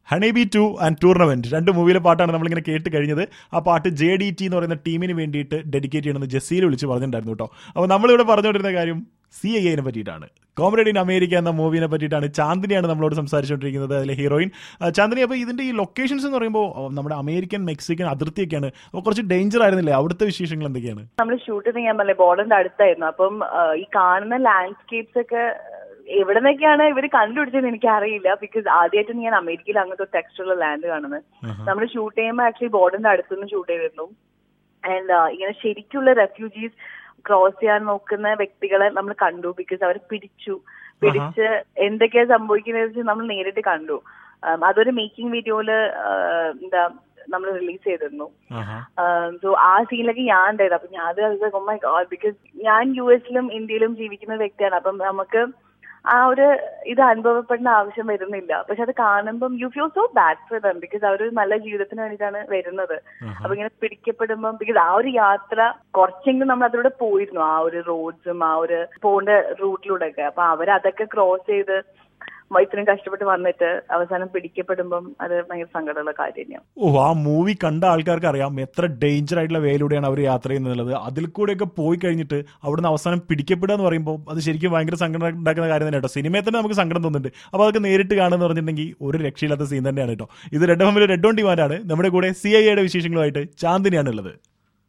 honey bee two and tournament രണ്ട് മൂവിയിലെ പാട്ടാണ് നമ്മളിങ്ങനെ കേട്ട് കഴിഞ്ഞത് ആ പാട്ട് ജെ ഡി ടി എന്ന് പറയുന്ന ടീമിന് വേണ്ടിയിട്ട് ഡെഡിക്കേറ്റ് ചെയ്യണമെന്ന് ജസീൽ വിളിച്ച് പറഞ്ഞിട്ടുണ്ടായിരുന്നു കേട്ടോ അപ്പോൾ നമ്മളിവിടെ പറഞ്ഞുകൊണ്ടിരുന്ന കാര്യം സി ഐ എനെ പറ്റിയിട്ടാണ് കോമറേഡ് ഇൻ അമേരിക്ക എന്ന മൂവിനെ പറ്റിയിട്ടാണ് ചാന്ദിനിയാണ് നമ്മളോട് സംസാരിച്ചുകൊണ്ടിരിക്കുന്നത് അതിലെ ഹീറോയിൻ ആ, ചാന്ദിനി അപ്പോൾ ഇതിന്റെ ഈ ലൊക്കേഷൻസ് എന്ന് പറയുമ്പോൾ ആ, നമ്മുടെ അമേരിക്കൻ മെക്സിക്കൻ അതിർത്തിയൊക്കെയാണ് അപ്പോൾ കുറച്ച് ഡേഞ്ചർ ആയിരുന്നില്ലേ അവിടുത്തെ വിശേഷങ്ങൾ എന്തൊക്കെയാണ് നമ്മൾ ഷൂട്ട് ചെയ്യാൻ പറഞ്ഞില്ലേ ബോർഡറിന്റെ അടുത്തായിരുന്നു അപ്പം ആ, ഈ കാണുന്ന ലാൻഡ്സ്കേപ്സ് ഒക്കെ എവിടെ നിന്നൊക്കെയാണ് ഇവർ കണ്ടുപിടിച്ചതെന്ന് എനിക്ക് അറിയില്ല ബിക്കോസ് ആദ്യമായിട്ട് ഞാൻ അമേരിക്കയിൽ അങ്ങനത്തെ ടെക്സ്റ്റുള്ള ലാൻഡ് കാണുന്നത് നമ്മൾ ഷൂട്ട് ചെയ്യുമ്പോൾ ആക്ച്വലി ബോർഡറിന്റെ അടുത്തുനിന്ന് ഷൂട്ട് ചെയ്തിരുന്നു ആൻഡ് ഇങ്ങനെ ശരിക്കുള്ള റെഫ്യൂജീസ് ക്രോസ് ചെയ്യാൻ നോക്കുന്ന വ്യക്തികളെ നമ്മൾ കണ്ടു ബിക്കോസ് അവർ പിടിച്ചു പിടിച്ച് എന്തൊക്കെയാ സംഭവിക്കുന്നത് വെച്ചാൽ നമ്മൾ നേരിട്ട് കണ്ടു ഉം, അതൊരു മേക്കിംഗ് വീഡിയോയില് എന്താ നമ്മൾ റിലീസ് ചെയ്തിരുന്നു സോ ആ സീനിലൊക്കെ ഞാൻ ഉണ്ടായത് അപ്പൊ ഞാൻ അത് മൈ ഗോഡ് ബിക്കോസ് ഞാൻ യു എസിലും ഇന്ത്യയിലും ജീവിക്കുന്ന വ്യക്തിയാണ് അപ്പം നമുക്ക് ആ ഒരു ഇത് അനുഭവപ്പെടേണ്ട ആവശ്യം വരുന്നില്ല പക്ഷെ അത് കാണുമ്പം you feel so bad for them because അവർ നല്ല ജീവിതത്തിന് വേണ്ടിയിട്ടാണ് വരുന്നത് അപ്പൊ ഇങ്ങനെ പിടിക്കപ്പെടുമ്പം ബിക്കോസ് ആ ഒരു യാത്ര കുറച്ചെങ്കിലും നമ്മൾ അതിലൂടെ പോയിരുന്നു ആ ഒരു റോഡ്സും ആ ഒരു പോകേണ്ട റൂട്ടിലൂടെ ഒക്കെ അപ്പൊ അവരതൊക്കെ ക്രോസ് ചെയ്ത് ഇത്രയും കഷ്ടപ്പെട്ട് വന്നിട്ട് അവസാനം പിടിക്കപ്പെടുമ്പം അത് ഭയങ്കര സങ്കടമുള്ള കാര്യം തന്നെയാണ് ഓ ആ മൂവി കണ്ട ആൾക്കാർക്ക് അറിയാം എത്ര ഡേഞ്ചർ ആയിട്ടുള്ള വേയിലൂടെയാണ് അവർ യാത്ര ചെയ്യുന്നത് അതിൽ കൂടെയൊക്കെ പോയി കഴിഞ്ഞിട്ട് അവിടുന്ന് അവസാനം പിടിക്കപ്പെടുക എന്ന് പറയുമ്പോൾ അത് ശരിക്കും ഭയങ്കര സങ്കടം ഉണ്ടാക്കുന്ന കാര്യം തന്നെ കേട്ടോ സിനിമയിൽ തന്നെ നമുക്ക് സങ്കടം തോന്നുന്നുണ്ട് അപ്പോൾ അതൊക്കെ നേരിട്ട് കാണുമെന്ന് പറഞ്ഞിട്ടുണ്ടെങ്കിൽ ഒരു രക്ഷയില്ലാത്ത സീൻ തന്നെയാണ് കേട്ടോ ഇത് റെഡ് ഹോമിൽ റെഡ് ഓൺ ഡിമാൻഡാണ് നമ്മുടെ കൂടെ സി ഐ എയുടെ വിശേഷങ്ങളുമായിട്ട് ചാന്ദിനിയാണ് ഉള്ളത്